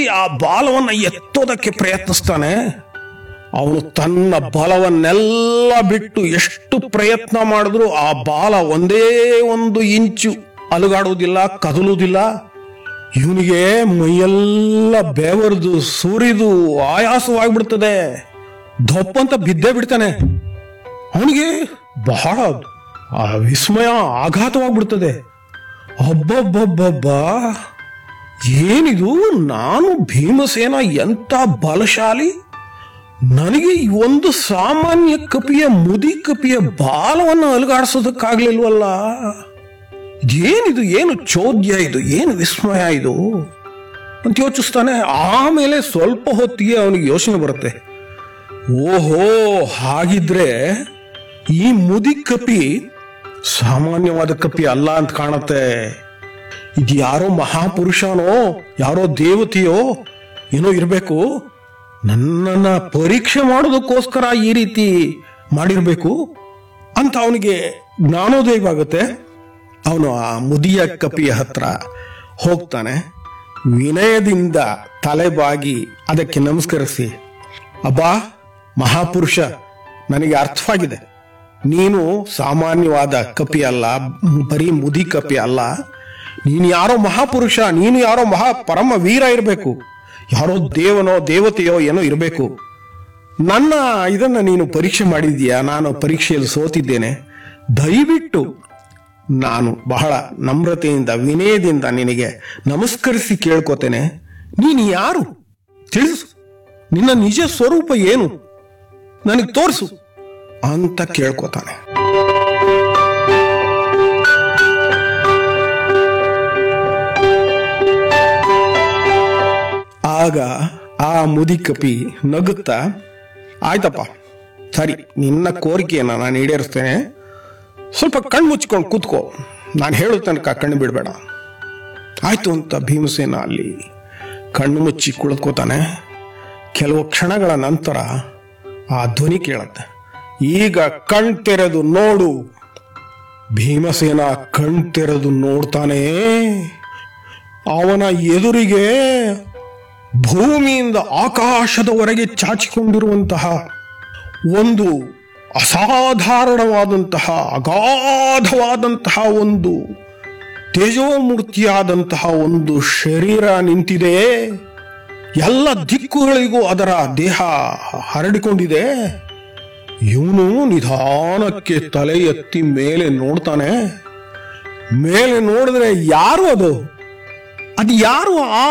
ಆ ಬಾಲವನ್ನ ಎತ್ತೋದಕ್ಕೆ ಪ್ರಯತ್ನಿಸ್ತಾನೆ ಅವನು ತನ್ನ ಬಲವನ್ನೆಲ್ಲ ಬಿಟ್ಟು ಎಷ್ಟು ಪ್ರಯತ್ನ ಮಾಡಿದ್ರು ಆ ಬಾಲ ಒಂದೇ ಒಂದು ಇಂಚು ಅಲುಗಾಡುವುದಿಲ್ಲ ಕದಲುವುದಿಲ್ಲ ಇವನಿಗೆ ಮೈಯೆಲ್ಲ ಬೆವರ್ದು ಸುರಿದು ಆಯಾಸವಾಗಿಬಿಡ್ತದೆ ದೊಪ್ಪಂತ ಬಿದ್ದೇ ಬಿಡ್ತಾನೆ ಅವನಿಗೆ ಬಹಳ ಆ ವಿಸ್ಮಯ ಆಘಾತವಾಗ್ಬಿಡ್ತದೆ ಅಬ್ಬಬ್ಬಬ್ಬಬ್ಬ ಏನಿದು ನಾನು ಭೀಮಸೇನ ಎಂತ ಬಲಶಾಲಿ ನನಗೆ ಈ ಒಂದು ಸಾಮಾನ್ಯ ಕಪಿಯ ಮುದಿ ಕಪಿಯ ಬಾಲವನ್ನು ಅಲುಗಾಡಿಸೋದಕ್ಕಾಗ್ಲಿಲ್ವಲ್ಲ ಏನಿದು ಏನು ಚೋದ್ಯ ಇದು ಏನು ವಿಸ್ಮಯ ಇದು ಅಂತ ಯೋಚಿಸ್ತಾನೆ ಆಮೇಲೆ ಸ್ವಲ್ಪ ಹೊತ್ತಿಗೆ ಅವನಿಗೆ ಯೋಚನೆ ಬರುತ್ತೆ ಓಹೋ ಹಾಗಿದ್ರೆ ಈ ಮುದಿ ಕಪಿ ಸಾಮಾನ್ಯವಾದ ಕಪಿ ಅಲ್ಲ ಅಂತ ಕಾಣತ್ತೆ ಇದು ಯಾರೋ ಮಹಾಪುರುಷನೋ ಯಾರೋ ದೇವತೆಯೋ ಏನೋ ಇರಬೇಕು ನನ್ನನ್ನ ಪರೀಕ್ಷೆ ಮಾಡೋದಕ್ಕೋಸ್ಕರ ಈ ರೀತಿ ಮಾಡಿರ್ಬೇಕು ಅಂತ ಅವನಿಗೆ ಜ್ಞಾನೋದಯ ಆಗುತ್ತೆ ಅವನು ಆ ಮುದಿಯ ಕಪಿಯ ಹತ್ರ ಹೋಗ್ತಾನೆ ವಿನಯದಿಂದ ತಲೆಬಾಗಿ ಅದಕ್ಕೆ ನಮಸ್ಕರಿಸಿ ಅಬ್ಬಾ ಮಹಾಪುರುಷ ನನಗೆ ಅರ್ಥವಾಗಿದೆ ನೀನು ಸಾಮಾನ್ಯವಾದ ಕಪಿ ಅಲ್ಲ ಬರೀ ಮುದಿ ಕಪಿ ಅಲ್ಲ ನೀನು ಯಾರೋ ಮಹಾಪುರುಷ ನೀನು ಯಾರೋ ಮಹಾ ಪರಮ ವೀರ ಇರಬೇಕು ಯಾರೋ ದೇವನೋ ದೇವತೆಯೋ ಏನೋ ಇರಬೇಕು ನನ್ನ ಇದನ್ನ ನೀನು ಪರೀಕ್ಷೆ ಮಾಡಿದೀಯಾ ನಾನು ಪರೀಕ್ಷೆಯಲ್ಲಿ ಸೋತಿದ್ದೇನೆ ದಯವಿಟ್ಟು ನಾನು ಬಹಳ ನಮ್ರತೆಯಿಂದ ವಿನಯದಿಂದ ನಿನಗೆ ನಮಸ್ಕರಿಸಿ ಕೇಳ್ಕೊತೇನೆ ನೀನು ಯಾರು ತಿಳಿಸು ನಿನ್ನ ನಿಜ ಸ್ವರೂಪ ಏನು ನನಗೆ ತೋರಿಸು ಅಂತ ಕೇಳ್ಕೊತಾನೆ ಆಗ ಆ ಮುದಿಕಪಿ ನಗುತ್ತಾ ಆಯ್ತಪ್ಪ ಸರಿ ನಿನ್ನ ಕೋರಿಕೆಯನ್ನ ನಾನು ಈಡೇರಿಸ್ತೇನೆ ಸ್ವಲ್ಪ ಕಣ್ಣು ಮುಚ್ಕೊಂಡು ಕೂತ್ಕೋ ನಾನು ಹೇಳೋ ತನಕ ಕಣ್ಣು ಬಿಡಬೇಡ ಆಯ್ತು ಅಂತ ಭೀಮಸೇನ ಅಲ್ಲಿ ಕಣ್ಣು ಮುಚ್ಚಿ ಕುಳಿತುಕೋತಾನೆ ಕೆಲವು ಕ್ಷಣಗಳ ನಂತರ ಆ ಧ್ವನಿ ಕೇಳತ್ತೆ ಈಗ ಕಣ್ ತೆರೆದು ನೋಡು ಭೀಮಸೇನ ಕಣ್ ತೆರೆದು ನೋಡ್ತಾನೆ ಅವನ ಎದುರಿಗೆ ಭೂಮಿಯಿಂದ ಆಕಾಶದವರೆಗೆ ಚಾಚಿಕೊಂಡಿರುವಂತಹ ಒಂದು ಅಸಾಧಾರಣವಾದಂತಹ ಅಗಾಧವಾದಂತಹ ಒಂದು ತೇಜೋಮೂರ್ತಿಯಾದಂತಹ ಒಂದು ಶರೀರ ನಿಂತಿದೆ ಎಲ್ಲ ದಿಕ್ಕುಗಳಿಗೂ ಅದರ ದೇಹ ಹರಡಿಕೊಂಡಿದೆ ಇವನು ನಿಧಾನಕ್ಕೆ ತಲೆ ಎತ್ತಿ ಮೇಲೆ ನೋಡ್ತಾನೆ ಮೇಲೆ ನೋಡಿದ್ರೆ ಯಾರು ಅದು ಅದು ಯಾರು ಆ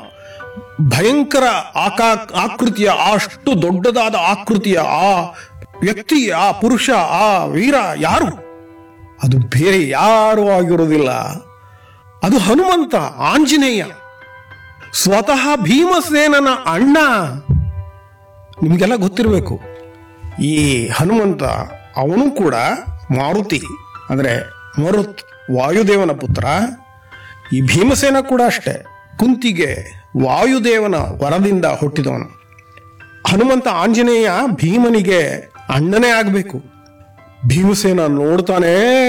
ಭಯಂಕರ ಆಕಾ ಆಕೃತಿಯ ಅಷ್ಟು ದೊಡ್ಡದಾದ ಆಕೃತಿಯ ಆ ವ್ಯಕ್ತಿ ಆ ಪುರುಷ ಆ ವೀರ ಯಾರು ಅದು ಬೇರೆ ಯಾರು ಆಗಿರೋದಿಲ್ಲ ಅದು ಹನುಮಂತ ಆಂಜನೇಯ ಸ್ವತಃ ಭೀಮಸೇನನ ಅಣ್ಣ ನಿಮಗೆಲ್ಲ ಗೊತ್ತಿರಬೇಕು ಈ ಹನುಮಂತ ಅವನು ಕೂಡ ಮಾರುತಿ ಅಂದ್ರೆ ಮರುತ್ ವಾಯುದೇವನ ಪುತ್ರ ಈ ಭೀಮಸೇನ ಕೂಡ ಅಷ್ಟೇ ಕುಂತಿಗೆ ವಾಯುದೇವನ ವರದಿಂದ ಹುಟ್ಟಿದವನು ಹನುಮಂತ ಆಂಜನೇಯ ಭೀಮನಿಗೆ ಅಣ್ಣನೇ ಆಗಬೇಕು ಭೀಮಸೇನ ನೋಡ್ತಾನೆ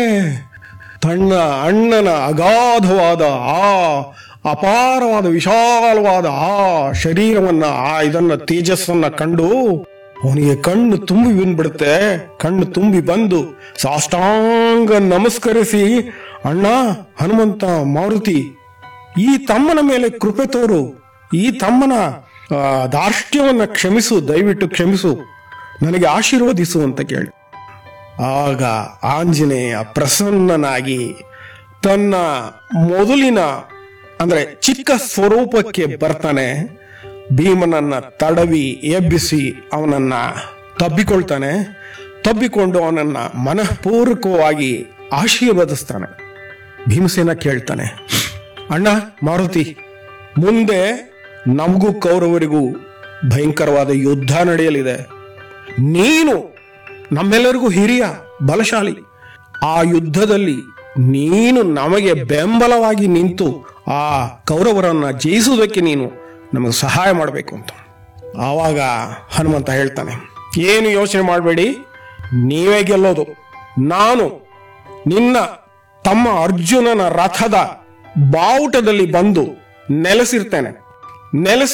ತನ್ನ ಅಣ್ಣನ ಅಗಾಧವಾದ ಆ ಅಪಾರವಾದ ವಿಶಾಲವಾದ ಆ ಶರೀರವನ್ನ ಆ ಇದನ್ನ ತೇಜಸ್ಸನ್ನ ಕಂಡು ಅವನಿಗೆ ಕಣ್ಣು ತುಂಬಿ ಬಂದ್ಬಿಡುತ್ತೆ ಕಣ್ಣು ತುಂಬಿ ಬಂದು ಸಾಷ್ಟಾಂಗ ನಮಸ್ಕರಿಸಿ ಅಣ್ಣ ಹನುಮಂತ ಮಾರುತಿ ಈ ತಮ್ಮನ ಮೇಲೆ ಕೃಪೆ ತೋರು ಈ ತಮ್ಮನ ಆ, ದಾರ್ಷ್ಟ್ಯವನ್ನ ಕ್ಷಮಿಸು ದಯವಿಟ್ಟು ಕ್ಷಮಿಸು ನನಗೆ ಆಶೀರ್ವದಿಸು ಅಂತ ಕೇಳಿ ಆಗ ಆಂಜನೇಯ ಪ್ರಸನ್ನನಾಗಿ ತನ್ನ ಮೊದಲಿನ ಅಂದ್ರೆ ಚಿಕ್ಕ ಸ್ವರೂಪಕ್ಕೆ ಬರ್ತಾನೆ ಭೀಮನನ್ನ ತಡವಿ ಎಬ್ಬಿಸಿ ಅವನನ್ನ ತಬ್ಬಿಕೊಳ್ತಾನೆ ತಬ್ಬಿಕೊಂಡು ಅವನನ್ನ ಮನಃಪೂರ್ವಕವಾಗಿ ಆಶೀರ್ವದಿಸ್ತಾನೆ ಭೀಮಸೇನ ಕೇಳ್ತಾನೆ ಅಣ್ಣ ಮಾರುತಿ ಮುಂದೆ ನಮಗೂ ಕೌರವರಿಗೂ ಭಯಂಕರವಾದ ಯುದ್ಧ ನಡೆಯಲಿದೆ ನೀನು ನಮ್ಮೆಲ್ಲರಿಗೂ ಹಿರಿಯ ಬಲಶಾಲಿ ಆ ಯುದ್ಧದಲ್ಲಿ ನೀನು ನಮಗೆ ಬೆಂಬಲವಾಗಿ ನಿಂತು ಆ ಕೌರವರನ್ನ ಜಯಿಸುವುದಕ್ಕೆ ನೀನು ನಮಗೆ ಸಹಾಯ ಮಾಡಬೇಕು ಅಂತ ಆವಾಗ ಹನುಮಂತ ಹೇಳ್ತಾನೆ ಏನು ಯೋಚನೆ ಮಾಡಬೇಡಿ ನೀವೇ ಗೆಲ್ಲೋದು ನಾನು ನಿನ್ನ ತಮ್ಮ ಅರ್ಜುನನ ರಥದ ಬಾವುಟದಲ್ಲಿ ಬಂದು ನೆಲೆಸಿರ್ತೇನೆ ನೆಲೆಸಿ